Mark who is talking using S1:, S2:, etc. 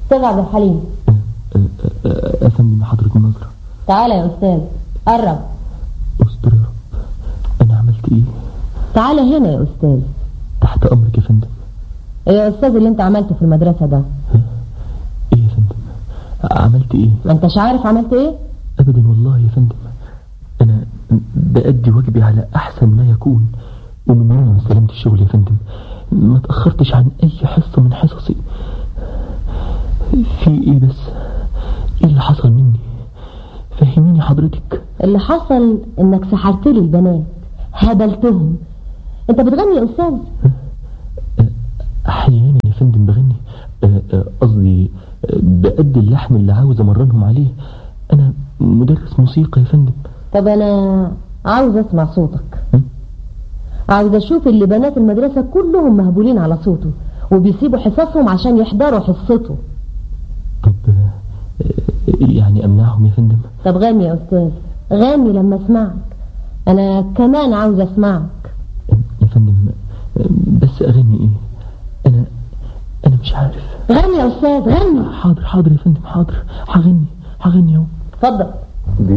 S1: استاذ عبد الحليم
S2: أفندم حضرة النظرة
S1: تعالى يا استاذ قرب
S2: استر يا رب أنا عملت إيه
S1: تعالى هنا يا استاذ
S2: تحت أمرك يا فندم
S1: إيه يا استاذ اللي انت عملته في المدرسة ده
S2: إيه يا فندم عملت إيه
S1: ما انتش عارف عملت ايه
S2: أبدا والله يا فندم أنا بأدي واجبي على أحسن ما يكون ومن يوم ما استلمت الشغل يا فندم ما تأخرتش عن أي حصة من حصصي في إيه بس إيه اللي حصل مني فهميني حضرتك
S1: اللي حصل انك سحرت لي البنات هبلتهم انت بتغني يا استاذ
S2: أحيانا يا فندم بغني آه، آه، قصدي آه، بأدي اللحن اللي عاوز أمرنهم عليه أنا مدرس موسيقى يا فندم
S1: طب انا عاوز اسمع صوتك
S2: م?
S1: عاوز اشوف اللي بنات المدرسة كلهم مهبولين على صوته وبيسيبوا حصصهم عشان يحضروا حصته
S2: طب آه، آه، يعني أمنعهم يا فندم
S1: طب غني يا استاذ غني لما اسمعك انا كمان عاوز اسمعك
S2: يا فندم آه، بس أغني إيه أنا أنا مش عارف
S1: غني يا استاذ غني
S2: حاضر حاضر يا فندم حاضر هغني هغني أهو
S1: اتفضل